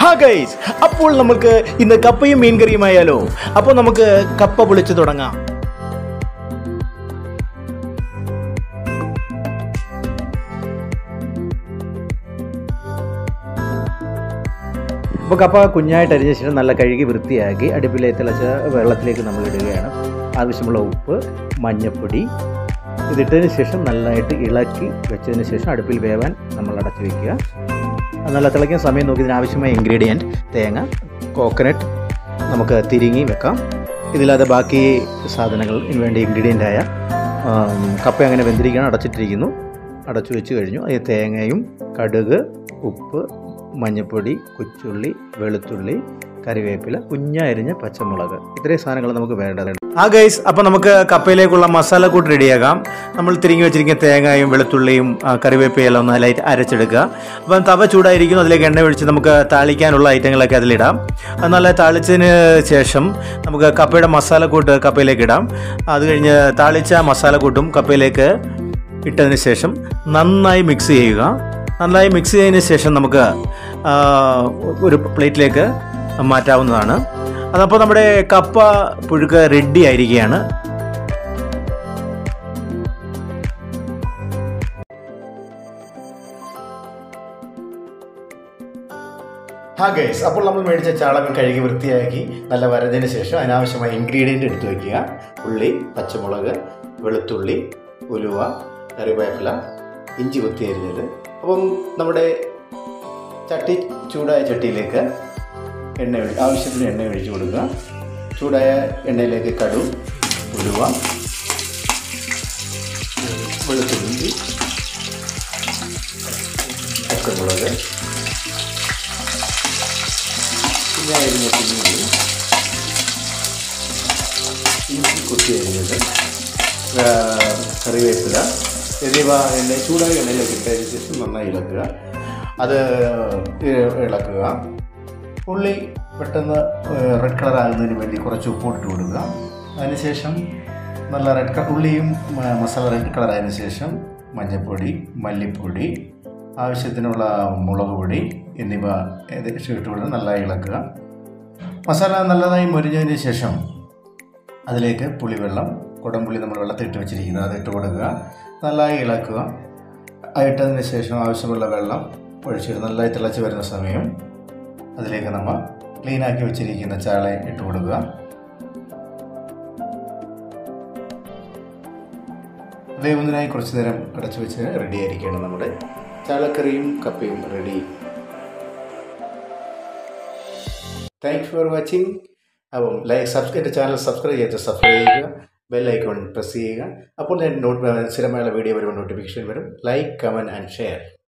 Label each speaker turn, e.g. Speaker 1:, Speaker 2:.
Speaker 1: ഹാ ഗൈസ് അപ്പോൾ നമുക്ക് ഇന്ന് കപ്പയും മീൻകറിയുമായാലോ അപ്പോൾ നമുക്ക് കപ്പ പൊളിച്ചു തുടങ്ങാം അപ്പോൾ കപ്പ കുഞ്ഞായിട്ട് അരിഞ്ഞ ശേഷം നല്ല കഴുകി വൃത്തിയാക്കി അടുപ്പിലേക്ക് തിളച്ച വെള്ളത്തിലേക്ക് നമ്മൾ ഇടുകയാണ് ആവശ്യമുള്ള ഉപ്പ് മഞ്ഞൾപ്പൊടി ഇതിട്ടതിന് ശേഷം നല്ലതായിട്ട് ഇളക്കി വെച്ചതിന് ശേഷം അടുപ്പിൽ വേവാൻ നമ്മൾ അടച്ചു വയ്ക്കുക അത് നല്ല തിളയ്ക്കുന്ന സമയം നോക്കി ഇതിനാവശ്യമായ ഇൻഗ്രീഡിയൻറ്റ് തേങ്ങ കോക്കനട്ട് നമുക്ക് തിരിങ്ങി വെക്കാം ഇതില്ലാതെ ബാക്കി സാധനങ്ങൾക്ക് വേണ്ടി ഇൻഗ്രീഡിയൻ്റ് ആയ ആം, കപ്പ അങ്ങനെ വെന്തിരിക്കുകയാണ് അടച്ചിട്ടിരിക്കുന്നു അടച്ചു വെച്ച് കഴിഞ്ഞു അത് തേങ്ങയും കടുക് ഉപ്പ് മഞ്ഞൾപ്പൊടി കൊച്ചുള്ളി വെളുത്തുള്ളി കറിവേപ്പില കുഞ്ഞരിഞ്ഞ പച്ചമുളക് ഇത്രയും സാധനങ്ങൾ നമുക്ക് വേണ്ടതുണ്ട് ആ ഗൈസ് അപ്പോൾ നമുക്ക് കപ്പയിലേക്കുള്ള മസാല കൂട്ട് റെഡിയാക്കാം നമ്മൾ തിരിങ്ങി വെച്ചിരിക്കുന്ന തേങ്ങയും വെളുത്തുള്ളിയും ആ, കറിവേപ്പിലയും ഒന്ന് ലൈറ്റ് അരച്ചെടുക്കുക അപ്പം തവ ചൂടായിരിക്കുന്നു അതിലേക്ക് എണ്ണ ഒഴിച്ച് നമുക്ക് താളിക്കാനുള്ള ഐറ്റങ്ങളൊക്കെ അതിലിടാം അത് നല്ല താളിച്ചതിന് ശേഷം നമുക്ക് കപ്പയുടെ മസാല കൂട്ട് കപ്പയിലേക്ക് ഇടാം അത് കഴിഞ്ഞ് താളിച്ച മസാല കൂട്ടും കപ്പയിലേക്ക് ഇട്ടതിന് ശേഷം നന്നായി മിക്സ് ചെയ്യുക നന്നായി മിക്സ് ചെയ്തതിന് ശേഷം നമുക്ക് ആ, ഒരു പ്ലേറ്റിലേക്ക് മാറ്റാവുന്നതാണ് അതപ്പോൾ നമ്മുടെ കപ്പ പുഴുക്ക് റെഡി ആയിരിക്കുകയാണ് ഹാ ഗൈസ് അപ്പോൾ നമ്മൾ മേടിച്ച ചാളകൾ കഴുകി വൃത്തിയാക്കി നല്ല വരഞ്ഞതിന് ശേഷം അതിനാവശ്യമായ ഇൻഗ്രീഡിയൻ്റ് എടുത്തു വയ്ക്കുക ഉള്ളി പച്ചമുളക് വെളുത്തുള്ളി ഉലുവ കറിവേപ്പില ഇഞ്ചി കുത്തി അരിഞ്ഞത് അപ്പം നമ്മുടെ ചട്ടി ചൂടായ ചട്ടിയിലേക്ക് എണ്ണ ഒഴി ആവശ്യത്തിന് എണ്ണ ഒഴിച്ചു കൊടുക്കുക ചൂടായ എണ്ണയിലേക്ക് കടു ഉലുവ വെളുത്തുള്ളി പച്ചമുളക് പിന്നെ അരിഞ്ഞ കുഞ്ഞുള്ളി ഇഞ്ചി കുത്തി അരിഞ്ഞത് ആ, കറിവേപ്പില എന്നിവ എണ്ണ ചൂടായ എണ്ണയിലേക്ക് ഇട്ടതിന് ശേഷം നന്നായി ഇളക്കുക അത് ഇ- ഇളക്കുക ഉള്ളി പെട്ടെന്ന് റെഡ് കളർ ആകുന്നതിന് വേണ്ടി കുറച്ച് ഉപ്പിട്ട് കൊടുക്കുക അതിനുശേഷം നല്ല റെഡ് കളർ ഉള്ളിയും മ- മസാല റെഡ് കളർ ആയതിനു ശേഷം മഞ്ഞൾപ്പൊടി മല്ലിപ്പൊടി ആവശ്യത്തിനുള്ള മുളക് പൊടി എന്നിവ ഏകദേശം ഇട്ട് കൊടുത്ത് നല്ലതായി ഇളക്കുക മസാല നല്ലതായി മൊരിഞ്ഞതിന് ശേഷം അതിലേക്ക് പുളിവെള്ളം കുടംപുളി നമ്മൾ വെള്ളത്തിട്ട് വെച്ചിരിക്കുന്നത് അത് ഇട്ട് കൊടുക്കുക നല്ലതായി ഇളക്കുക ആ ഇട്ടതിന് ശേഷം ആവശ്യമുള്ള വെള്ളം ഒഴിച്ചിട്ട് നല്ലതായി തിളച്ച് വരുന്ന സമയം അതിലേക്ക് നമ്മൾ ക്ലീനാക്കി വെച്ചിരിക്കുന്ന ചാള ഇട്ട് കൊടുക്കുക വേവുന്നതിനായി കുറച്ച് നേരം അടച്ചു വെച്ച് റെഡി ആയിരിക്കുകയാണ് നമ്മുടെ ചാളക്കറിയും കപ്പയും റെഡി താങ്ക്സ് ഫോർ വാച്ചിങ് അപ്പം ലൈക്ക് സബ്സ്ക്രൈബ് എൻ്റെ ചാനൽ സബ്സ്ക്രൈബ് ചെയ്ത് സബ്സ്ക്രൈബ് ചെയ്യുക ബെൽ ഐക്കോൺ പ്രസ് ചെയ്യുക അപ്പോൾ ഞാൻ നോട്ട് സ്ഥിരമായുള്ള വീഡിയോ വരുമ്പോൾ നോട്ടിഫിക്കേഷൻ വരും ലൈക്ക് കമൻറ്റ് ആൻഡ് ഷെയർ